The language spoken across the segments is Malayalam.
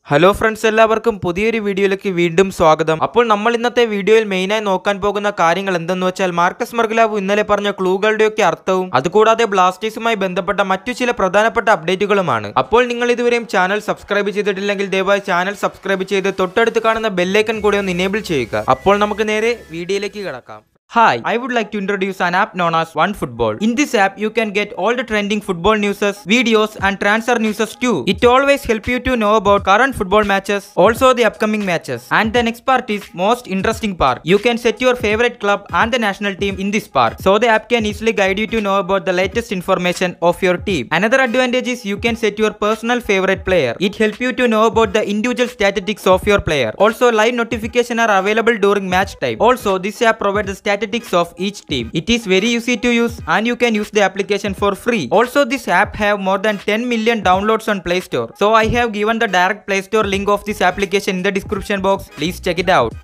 ഹലോ ഫ്രണ്ട്സ് എല്ലാവർക്കും പുതിയൊരു വീഡിയോയിലേക്ക് വീണ്ടും സ്വാഗതം അപ്പോൾ നമ്മൾ ഇന്നത്തെ വീഡിയോയിൽ മെയിനായി നോക്കാൻ പോകുന്ന കാര്യങ്ങൾ എന്തെന്ന് വെച്ചാൽ മാർക്കസ് മർഗലാവു ഇന്നലെ പറഞ്ഞ ക്ലൂകളുടെയൊക്കെ അർത്ഥവും അതുകൂടാതെ ബ്ലാസ്റ്റേഴ്സുമായി ബന്ധപ്പെട്ട മറ്റു ചില പ്രധാനപ്പെട്ട അപ്ഡേറ്റുകളുമാണ് അപ്പോൾ നിങ്ങൾ ഇതുവരെയും ചാനൽ സബ്സ്ക്രൈബ് ചെയ്തിട്ടില്ലെങ്കിൽ ദയവായി ചാനൽ സബ്സ്ക്രൈബ് ചെയ്ത് തൊട്ടടുത്ത് കാണുന്ന ബെല്ലൈക്കൺ കൂടെ ഒന്ന് ഇനേബിൾ ചെയ്യുക അപ്പോൾ നമുക്ക് നേരെ വീഡിയോയിലേക്ക് കിടക്കാം Hi, I would like to introduce an app known as OneFootball. In this app, you can get all the trending football news, videos, and transfer news too. It always help you to know about current football matches, also the upcoming matches. And the next part is most interesting part. You can set your favorite club and the national team in this part. So the app can easily guide you to know about the latest information of your team. Another advantage is you can set your personal favorite player. It help you to know about the individual statistics of your player. Also, live notification are available during match time. Also, this app provides the statistics of each team. It is very easy to use and you can use the application for free. Also, this app have more than 10 million downloads on Play Store. So I have given the direct Play Store link of this application in the description box. Please check it out.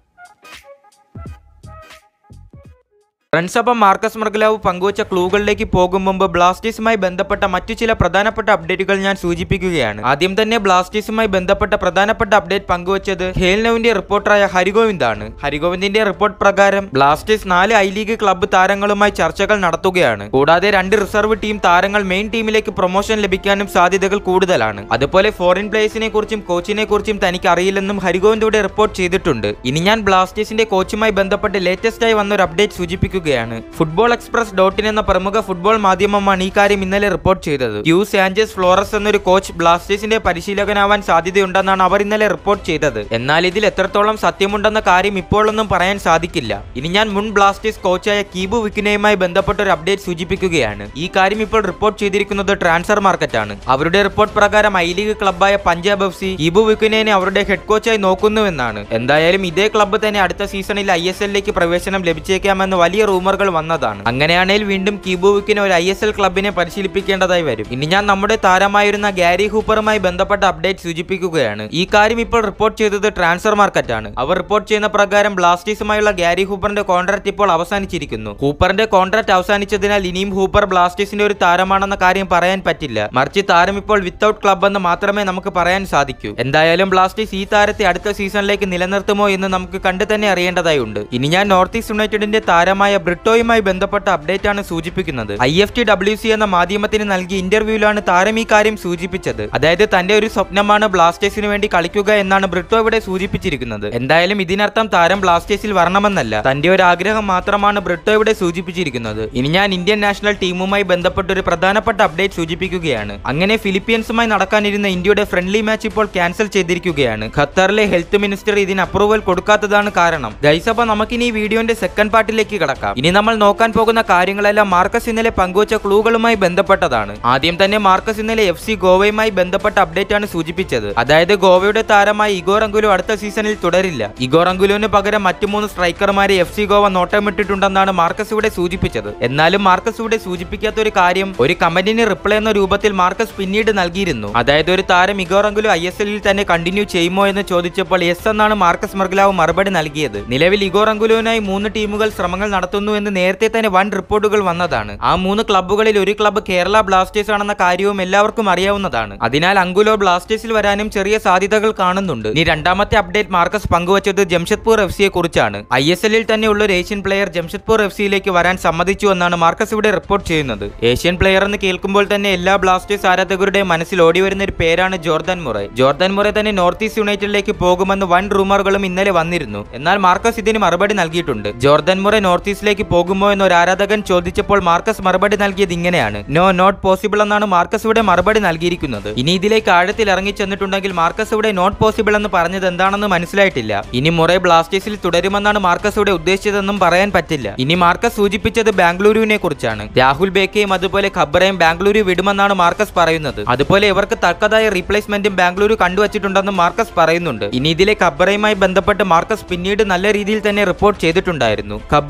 Friends അപ്പം മാർക്കസ് മർഗലാവ് പങ്കുവച്ച ക്ലൂകളിലേക്ക് പോകും മുമ്പ് ബ്ലാസ്റ്റേഴ്സുമായി ബന്ധപ്പെട്ട മറ്റു ചില പ്രധാനപ്പെട്ട അപ്ഡേറ്റുകൾ ഞാൻ സൂചിപ്പിക്കുകയാണ് ആദ്യം തന്നെ ബ്ലാസ്റ്റേഴ്സുമായി ബന്ധപ്പെട്ട പ്രധാനപ്പെട്ട അപ്ഡേറ്റ് പങ്കുവച്ചത് ഹേൽനോവിന്റെ റിപ്പോർട്ടറായ ഹരിഗോവിന്ദ് ആണ് ഹരിഗോവിന്ദിന്റെ റിപ്പോർട്ട് പ്രകാരം ബ്ലാസ്റ്റേഴ്സ് നാല് ഐ ലീഗ് ക്ലബ്ബ് താരങ്ങളുമായി ചർച്ചകൾ നടത്തുകയാണ് കൂടാതെ രണ്ട് റിസർവ് ടീം താരങ്ങൾ മെയിൻ ടീമിലേക്ക് പ്രൊമോഷൻ ലഭിക്കാനും സാധ്യതകൾ കൂടുതലാണ് അതുപോലെ ഫോറിൻ പ്ലേയേഴ്സിനെ കുറിച്ചും കോച്ചിനെ കുറിച്ചും തനിക്ക് അറിയില്ലെന്നും ഹരിഗോവിന്ദ് ഇവിടെ റിപ്പോർട്ട് ചെയ്തിട്ടുണ്ട് ഇനി ഞാൻ ബ്ലാസ്റ്റേഴ്സിന്റെ കോച്ചുമായി ബന്ധപ്പെട്ട് ലേറ്റസ്റ്റ് ആയി വന്ന ഒരു അപ്ഡേറ്റ് സൂചിപ്പിക്കുകയാണ് ഫുട്ബോൾ എക്സ്പ്രസ് ഡോട്ട് ഇൻ എന്ന പ്രമുഖ ഫുട്ബോൾ മാധ്യമമാണ് ഈ കാര്യം ഇന്നലെ റിപ്പോർട്ട് ചെയ്തത് യു സാഞ്ചസ് ഫ്ലോറസ് എന്നൊരു കോച്ച് ബ്ലാസ്റ്റേഴ്സിന്റെ പരിശീലകനാവാൻ സാധ്യതയുണ്ടെന്നാണ് അവർ ഇന്നലെ റിപ്പോർട്ട് ചെയ്തത് എന്നാൽ ഇതിൽ എത്രത്തോളം സത്യമുണ്ടെന്ന കാര്യം ഇപ്പോഴൊന്നും പറയാൻ സാധിക്കില്ല ഇനി ഞാൻ മുൻ ബ്ലാസ്റ്റേഴ്സ് കോച്ചായ കീബു വിക്കിനയുമായി ബന്ധപ്പെട്ട ഒരു അപ്ഡേറ്റ് സൂചിപ്പിക്കുകയാണ് ഈ കാര്യം ഇപ്പോൾ റിപ്പോർട്ട് ചെയ്തിരിക്കുന്നത് ട്രാൻസ്ഫർ മാർക്കറ്റ് ആണ് അവരുടെ റിപ്പോർട്ട് പ്രകാരം ഐ ലീഗ് ക്ലബ്ബായ പഞ്ചാബ് എഫ് സി കീബു വിക്കിനെ അവരുടെ ഹെഡ് കോച്ചായി നോക്കുന്നുവെന്നാണ് എന്തായാലും ഇതേ ക്ലബ്ബ് തന്നെ അടുത്ത സീസണിൽ ഐ എസ് എല്ലിലേക്ക് പ്രവേശനം ലഭിച്ചേക്കാമെന്ന് വലിയ റൂമറുകൾ വന്നതാണ് അങ്ങനെയാണെങ്കിൽ വീണ്ടും കീബു വിക്കിന് ഒരു ഐ എസ് എൽ ക്ലബിനെ പരിശീലിപ്പിക്കേണ്ടതായി വരും ഇനി ഞാൻ നമ്മുടെ താരമായിരുന്ന ഗാരി ഹൂപ്പറുമായി ബന്ധപ്പെട്ട അപ്ഡേറ്റ് സൂചിപ്പിക്കുകയാണ് ഈ കാര്യം ഇപ്പോൾ റിപ്പോർട്ട് ചെയ്തത് ട്രാൻസ്ഫർ മാർക്കറ്റ് ആണ് അവർ റിപ്പോർട്ട് ചെയ്യുന്ന പ്രകാരം ബ്ലാസ്റ്റേഴ്സുമായുള്ള ഗാരി ഹൂപ്പറിന്റെ കോൺട്രാക്ട് ഇപ്പോൾ അവസാനിച്ചിരിക്കുന്നു ഹൂപ്പറിന്റെ കോൺട്രാക്ട് അവസാനിച്ചതിനാൽ ഇനിയും ഹൂപ്പർ ബ്ലാസ്റ്റേഴ്സിന്റെ ഒരു താരമാണെന്ന കാര്യം പറയാൻ പറ്റില്ല മറിച്ച് താരം ഇപ്പോൾ വിത്തൌട്ട് ക്ലബ് എന്ന് മാത്രമേ നമുക്ക് പറയാൻ സാധിക്കൂ എന്തായാലും ബ്ലാസ്റ്റേഴ്സ് ഈ താരത്തെ അടുത്ത സീസണിലേക്ക് നിലനിർത്തുമോ എന്ന് നമുക്ക് കണ്ടു തന്നെ അറിയേണ്ടതായി ഉണ്ട് ഇനി ഞാൻ നോർത്ത് ഈസ്റ്റ് യുണൈറ്റഡിന്റെ താരമായ ബ്രിട്ടോയുമായി ബന്ധപ്പെട്ട അപ്ഡേറ്റ് ആണ് സൂചിപ്പിക്കുന്നത് I F T W C എന്ന മാധ്യമത്തിന് നൽകിയ ഇന്റർവ്യൂവിലാണ് താരം ഈ കാര്യം സൂചിപ്പിച്ചത് അതായത് തന്റെ ഒരു സ്വപ്നമാണ് ബ്ലാസ്റ്റേഴ്സിന് വേണ്ടി കളിക്കുക എന്നാണ് ബ്രിട്ടോ ഇവിടെ സൂചിപ്പിച്ചിരിക്കുന്നത് എന്തായാലും ഇതിനർത്ഥം താരം ബ്ലാസ്റ്റേഴ്സിൽ വരണമെന്നല്ല തന്റെ ഒരു ആഗ്രഹം മാത്രമാണ് ബ്രിട്ടോ ഇവിടെ സൂചിപ്പിച്ചിരിക്കുന്നത് ഇനി ഞാൻ ഇന്ത്യൻ നാഷണൽ ടീമുമായി ബന്ധപ്പെട്ട ഒരു പ്രധാനപ്പെട്ട അപ്ഡേറ്റ് സൂചിപ്പിക്കുകയാണ് അങ്ങനെ ഫിലിപ്പീൻസുമായി നടക്കാനിരുന്ന ഇന്ത്യയുടെ ഫ്രണ്ട്ലി മാച്ച് ഇപ്പോൾ ക്യാൻസൽ ചെയ്തിരിക്കുകയാണ് ഖത്തറിലെ ഹെൽത്ത് മിനിസ്റ്റർ ഇതിന് അപ്രൂവൽ കൊടുക്കാത്തതാണ് കാരണം ഗൈസ് അപ്പൊ നമുക്കിനി ഈ വീഡിയോന്റെ സെക്കൻഡ് പാർട്ടിലേക്ക് കടക്കാം ഇനി നമ്മൾ നോക്കാൻ പോകുന്ന കാര്യങ്ങളെല്ലാം മാർക്കസ് ഇന്നലെ പങ്കുവച്ച ക്ലൂകളുമായി ബന്ധപ്പെട്ടതാണ് ആദ്യം തന്നെ മാർക്കസ് ഇന്നലെ എഫ് സി ഗോവയുമായി ബന്ധപ്പെട്ട അപ്ഡേറ്റ് ആണ് സൂചിപ്പിച്ചത് അതായത് ഗോവയുടെ താരമായ ഇഗോർ അങ്കുലു അടുത്ത സീസണിൽ തുടരില്ല ഇഗോർ അങ്കുലുവിന് പകരം മറ്റു മൂന്ന് സ്ട്രൈക്കർമാരെ എഫ് സി ഗോവ നോട്ടമിട്ടിട്ടുണ്ടെന്നാണ് മാർക്കസ് ഇവിടെ സൂചിപ്പിച്ചത് എന്നാലും മാർക്കസ് ഇവിടെ സൂചിപ്പിക്കാത്ത ഒരു കാര്യം ഒരു കമന്റിന് റിപ്ലൈ എന്ന രൂപത്തിൽ മാർക്കസ് പിന്നീട് നൽകിയിരുന്നു അതായത് ഒരു താരം ഇഗോർ അങ്കുലു ഐ എസ് എല്ലിൽ തന്നെ കണ്ടിന്യൂ ചെയ്യുമോ എന്ന് ചോദിച്ചപ്പോൾ യെസ് എന്നാണ് മാർക്കസ് മർഗലാവ് മറുപടി നൽകിയത് നിലവിൽ ഇഗോർ അങ്കുലുവിനായി മൂന്ന് ടീമുകൾ ശ്രമങ്ങൾ നടത്തുന്നു എന്ന് നേരത്തെ തന്നെ വൻ റിപ്പോർട്ടുകൾ വന്നതാണ് ആ മൂന്ന് ക്ലബ്ബുകളിൽ ഒരു ക്ലബ്ബ് കേരള ബ്ലാസ്റ്റേഴ്സ് ആണെന്ന കാര്യവും എല്ലാവർക്കും അറിയാവുന്നതാണ് അതിനാൽ അങ്കുലോ ബ്ലാസ്റ്റേഴ്സിൽ വരാനും ചെറിയ സാധ്യതകൾ കാണുന്നുണ്ട് ഇനി രണ്ടാമത്തെ അപ്ഡേറ്റ് മാർക്കസ് പങ്കുവച്ചത് ജംഷഡ്പൂർ എഫ് സിയെ കുറിച്ചാണ് ഐ എസ് എല്ലിൽ തന്നെ ഉള്ള ഒരു ഏഷ്യൻ പ്ലെയർ ജംഷഡ്പൂർ എഫ് സിയിലേക്ക് വരാൻ സമ്മതിച്ചു എന്നാണ് മാർക്കസ് ഇവിടെ റിപ്പോർട്ട് ചെയ്യുന്നത് ഏഷ്യൻ പ്ലെയർ എന്ന് കേൾക്കുമ്പോൾ തന്നെ എല്ലാ ബ്ലാസ്റ്റേഴ്സ് ആരാധകരുടെയും മനസ്സിൽ ഓടി വരുന്ന ഒരു പേരാണ് ജോർദാൻ മുറേ ജോർദാൻ മുറേ തന്നെ നോർത്ത് ഈസ്റ്റ് യുണൈറ്റഡിലേക്ക് പോകുമെന്ന് വൻ റൂമറുകളും ഇന്നലെ വന്നിരുന്നു എന്നാൽ മാർക്കസ് ഇതിന് മറുപടി നൽകിയിട്ടുണ്ട് ജോർദാൻ മുറേ നോർത്ത് ഈസ്റ്റിലേക്ക് പോകുമോ എന്ന് ഒരു ആരാധകൻ ചോദിച്ചപ്പോൾ മാർക്കസ് മറുപടി നൽകിയത് ഇങ്ങനെയാണ് നോ നോട്ട് പോസിബിൾ എന്നാണ് മാർക്കസ് ഇവിടെ മറുപടി നൽകിയിരിക്കുന്നത് ഇനി ഇതിലേക്ക് ആഴത്തിൽ ഇറങ്ങി ചെന്നിട്ടുണ്ടെങ്കിൽ മാർക്കസ് ഇവിടെ നോട്ട് പോസിബിൾ എന്ന് പറഞ്ഞത് എന്താണെന്ന് മനസ്സിലായിട്ടില്ല ഇനി മുറേ ബ്ലാസ്റ്റേഴ്സിൽ തുടരുമെന്നാണ് മാർക്കസ് ഇവിടെ ഉദ്ദേശിച്ചതെന്നും പറയാൻ പറ്റില്ല ഇനി മാർക്കസ് സൂചിപ്പിച്ചത് ബാംഗ്ലൂരുവിനെ കുറിച്ചാണ് രാഹുൽ ബേക്കയും അതുപോലെ ഖബറയും ബാംഗ്ലൂരു വിടുമെന്നാണ് മാർക്കസ് പറയുന്നത് അതുപോലെ ഇവർക്ക് തക്കതായ റീപ്ലേസ്മെന്റും ബാംഗ്ലൂരു കണ്ടുവച്ചിട്ടുണ്ടെന്നും മാർക്കസ് പറയുന്നുണ്ട് ഇനി ഇതിലെ ഖബറയുമായി ബന്ധപ്പെട്ട് മാർക്കസ് പിന്നീട് നല്ല രീതിയിൽ തന്നെ റിപ്പോർട്ട് ചെയ്തിട്ടുണ്ടായിരുന്നു ഖബറ മറ്റൊരു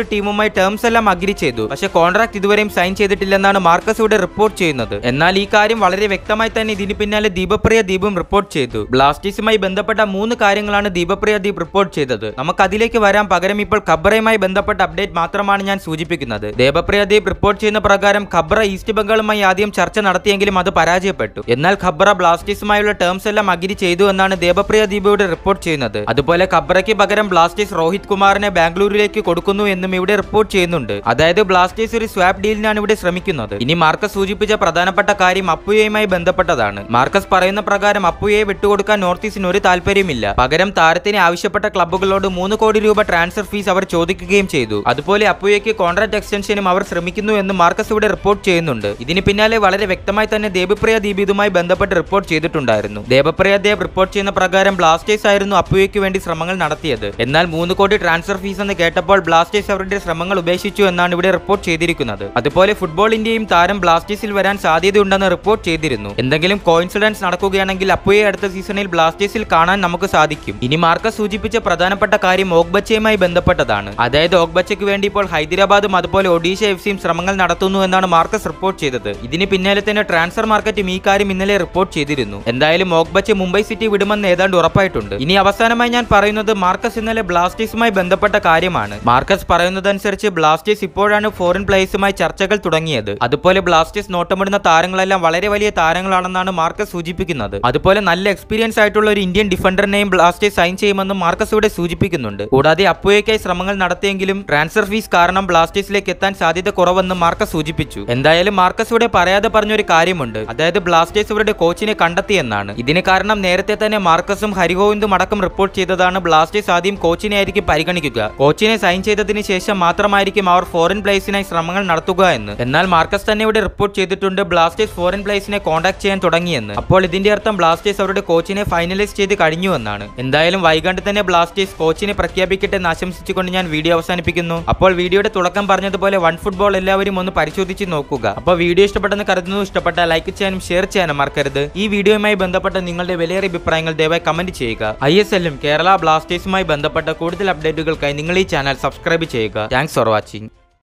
ഒരു ടീമുമായി ടേംസ് എല്ലാം അഗ്രി ചെയ്തു പക്ഷേ കോൺട്രാക്ട് ഇതുവരെയും സൈൻ ചെയ്തിട്ടില്ലെന്നാണ് മാർക്കസ് ഇവിടെ റിപ്പോർട്ട് ചെയ്യുന്നത് എന്നാൽ ഈ കാര്യം വളരെ വ്യക്തമായി തന്നെ ഇതിന് പിന്നാലെ ദീപപ്രിയ ദീപും റിപ്പോർട്ട് ചെയ്തു ബ്ലാസ്റ്റേഴ്സുമായി ബന്ധപ്പെട്ട മൂന്ന് കാര്യങ്ങളാണ് ദീപപ്രിയ ദീപ് റിപ്പോർട്ട് ചെയ്തത് നമുക്ക് അതിലേക്ക് വരാൻ പകരം ഇപ്പോൾ ഖബറയുമായി ബന്ധപ്പെട്ട അപ്ഡേറ്റ് മാത്രമാണ് ഞാൻ സൂചിപ്പിക്കുന്നത് ദേവപ്രിയ ദീപ് റിപ്പോർട്ട് ചെയ്യുന്ന പ്രകാരം ഖബ്ര ഈസ്റ്റ് ബംഗാളുമായി ആദ്യം ചർച്ച നടത്തിയെങ്കിലും അത് പരാജയപ്പെട്ടു എന്നാൽ ഖബ്ര ബ്ലാസ്റ്റേഴ്സുമായുള്ള ടേംസ് എല്ലാം അഗ്രി ചെയ്തു എന്നാണ് ദേവപ്രിയ ദീപ് ഇവിടെ റിപ്പോർട്ട് ചെയ്യുന്നത് അതുപോലെ ഖബ്രയ്ക്ക് പകരം ബ്ലാസ്റ്റേഴ്സ് രോഹിത് കുമാറിനെ ബാംഗ്ലൂരിലേക്ക് കൊടുക്കുന്നു എന്നും ഇവിടെ റിപ്പോർട്ട് ചെയ്യുന്നുണ്ട് അതായത് ബ്ലാസ്റ്റേഴ്സ് ഒരു സ്വാപ്പ് ഡീലിനാണ് ഇവിടെ ശ്രമിക്കുന്നത് ഇനി മാർക്കസ് സൂചിപ്പിച്ച പ്രധാനപ്പെട്ട കാര്യം അപ്പുയയുമായി ബന്ധപ്പെട്ടതാണ് മാർക്കസ് പറയുന്ന പ്രകാരം അപ്പുയെ വിട്ടുകൊടുക്കാൻ നോർത്ത് ഈസ്റ്റിന് ഒരു താല്പര്യമില്ല പകരം താരത്തിന് ആവശ്യപ്പെട്ട ക്ലബ്ബുകളോട് മൂന്ന് കോടി രൂപ ട്രാൻസ്ഫർ ഫീസ് അവർ ചോദിക്കുകയും ചെയ്തു അതുപോലെ അപ്പുയയ്ക്ക് കോൺട്രാക്ട് എക്സ്റ്റൻഷനും അവർ ശ്രമിക്കുന്നു എന്ന് മാർക്കസ് ഇവിടെ റിപ്പോർട്ട് ചെയ്യുന്നുണ്ട് ഇതിന് പിന്നാലെ വളരെ വ്യക്തമായി തന്നെ ദേവപ്രിയ ദീപ് ഇതുമായി ബന്ധപ്പെട്ട് റിപ്പോർട്ട് ചെയ്തിട്ടുണ്ടായിരുന്നു ദേവപ്രിയ ദേവ് റിപ്പോർട്ട് ചെയ്യുന്ന പ്രകാരം ബ്ലാസ്റ്റേഴ്സ് ആയിരുന്നു അപ്പുയയ്ക്ക് വേണ്ടി ശ്രമങ്ങൾ നടത്തിയത് എന്നാൽ മൂന്ന് കോടി ട്രാൻസ്ഫർ ഫീസ് എന്ന് കേട്ടപ്പോൾ ബ്ലാസ്റ്റേഴ്സ് അവരുടെ ശ്രമങ്ങൾ ഉപേക്ഷിച്ചു എന്നാണ് ഇവിടെ റിപ്പോർട്ട് ചെയ്തിരിക്കുന്നത് അതുപോലെ ഫുട്ബോൾ ഇന്ത്യയും താരം ബ്ലാസ്റ്റേഴ്സിൽ വരാൻ സാധ്യതയുണ്ടെന്ന് റിപ്പോർട്ട് ചെയ്തിരുന്നു എന്തെങ്കിലും കോയിൻസിഡൻസ് നടക്കുകയാണെങ്കിൽ അപ്പുയെ അടുത്ത സീസണിൽ ബ്ലാസ്റ്റേഴ്സിൽ കാണാൻ നമുക്ക് സാധിക്കും ഇനി മാർക്കസ് സൂചിപ്പിച്ച പ്രധാനപ്പെട്ട കാര്യം ഓഗ്ബച്ചയുമായി ബന്ധപ്പെട്ടതാണ് അതായത് ഓഗ്ബച്ചയ്ക്ക് വേണ്ടി ഇപ്പോൾ ഹൈദരാബാദും അതുപോലെ ഒഡീഷ എഫ് സിയും ശ്രമങ്ങൾ നടത്തുന്നു എന്നാണ് മാർക്കസ് റിപ്പോർട്ട് ചെയ്തത് ഇതിന് പിന്നാലെ തന്നെ ട്രാൻസ്ഫർ മാർക്കറ്റും ഈ കാര്യം ഇന്നലെ റിപ്പോർട്ട് ചെയ്തിരുന്നു എന്തായാലും ഓഗ്ബച്ച് മുംബൈ സിറ്റി വിടുമെന്ന് ഏതാണ്ട് ഉറപ്പായിട്ടുണ്ട് ഇനി അവസാനമായി ഞാൻ പറയുന്നത് മാർക്കസ് ഇന്നലെ ബ്ലാസ്റ്റേഴ്സുമായി ബന്ധപ്പെട്ട കാര്യമാണ് മാർക്കസ് പറയുന്നതനുസരിച്ച് ബ്ലാസ്റ്റേഴ്സ് ഇപ്പോഴാണ് ഫോറിൻ പ്ലേയേഴ്സുമായി ചർച്ചകൾ തുടങ്ങിയത് അതുപോലെ ബ്ലാസ്റ്റേഴ്സ് നോട്ടമിടുന്ന താരങ്ങളെല്ലാം വളരെ വലിയ താരങ്ങളാണെന്നാണ് മാർക്കസ് സൂചിപ്പിക്കുന്നത് അതുപോലെ നല്ല എക്സ്പീരിയൻസ് ആയിട്ടുള്ള ഒരു ഇന്ത്യൻ ഡിഫൻഡറിനെയും ബ്ലാസ്റ്റേഴ്സ് സൈൻ ചെയ്യുമെന്നും മാർക്കസ് ഇവിടെ സൂചിപ്പിക്കുന്നുണ്ട് കൂടാതെ അപ്പോയേക്കായി ശ്രമങ്ങൾ നടത്തിയെങ്കിലും ട്രാൻസ്ഫർ ഫീസ് കാരണം ബ്ലാസ്റ്റേഴ്സിലേക്ക് എത്താൻ സാധ്യത കുറവെന്നും മാർക്കസ് സൂചിപ്പിച്ചു എന്തായാലും മാർക്കസ് ഇവിടെ പറയാതെ പറഞ്ഞൊരു കാര്യമുണ്ട് അതായത് ബ്ലാസ്റ്റേഴ്സ് ഇവരുടെ കോച്ചിനെ കണ്ടെത്തിയെന്നാണ് ഇതിന് കാരണം നേരത്തെ തന്നെ മാർക്കസും ഹരിഗോവിന്ദും അടക്കം റിപ്പോർട്ട് ചെയ്തതാണ് ബ്ലാസ്റ്റേഴ്സ് ആദ്യം കോച്ചിനെ ആയിരിക്കും പരിഗണിക്കുക കോച്ചിനെ സൈൻ ചെയ്തതിന് ശേഷം മാത്രമായിരിക്കും അവർ ഫോറിൻ പ്ലേസിനായി ശ്രമങ്ങൾ നടത്തുക എന്ന് എന്നാൽ മാർക്കസ് തന്നെ ഇവിടെ റിപ്പോർട്ട് ചെയ്തിട്ടുണ്ട് ബ്ലാസ്റ്റേഴ്സ് ഫോറിൻ പ്ലേസിനെ കോൺടാക്ട് ചെയ്യാൻ തുടങ്ങിയെന്ന് അപ്പോൾ ഇതിന്റെ അർത്ഥം ബ്ലാസ്റ്റേഴ്സ് അവരുടെ കോച്ചിനെ ഫൈനലൈസ് ചെയ്ത് കഴിഞ്ഞു എന്നാണ് എന്തായാലും വൈകാണ്ട് തന്നെ ബ്ലാസ്റ്റേഴ്സ് കോച്ചിനെ പ്രഖ്യാപിക്കട്ടെ എന്ന് ആശംസിച്ചുകൊണ്ട് ഞാൻ വീഡിയോ അവസാനിപ്പിക്കുന്നു അപ്പോൾ വീഡിയോയുടെ തുടക്കം പറഞ്ഞതുപോലെ വൺ ഫുട്ബോൾ എല്ലാവരും ഒന്ന് പരിശോധിച്ച് നോക്കുക അപ്പോൾ വീഡിയോ ഇഷ്ടപ്പെട്ടെന്ന് കരുതുന്നു ഇഷ്ടപ്പെട്ട ലൈക്ക് ചെയ്യാനും ഷെയർ ചെയ്യാനും മറക്കരുത് ഈ വീഡിയോയുമായി ബന്ധപ്പെട്ട നിങ്ങളുടെ വിലയേറിയ അഭിപ്രായങ്ങൾ ദയവായി കമന്റ് ചെയ്യുക ഐ എസ് എല്ലും കേരള ബ്ലാസ്റ്റേഴ്സുമായി ബന്ധപ്പെട്ട കൂടുതൽ അപ്ഡേറ്റുകൾക്കായി നിങ്ങൾ ഈ ചാനൽ സബ്സ്ക്രൈബ് ചെയ്യുക താങ്ക്സ് ഫോർ വാച്ചിങ്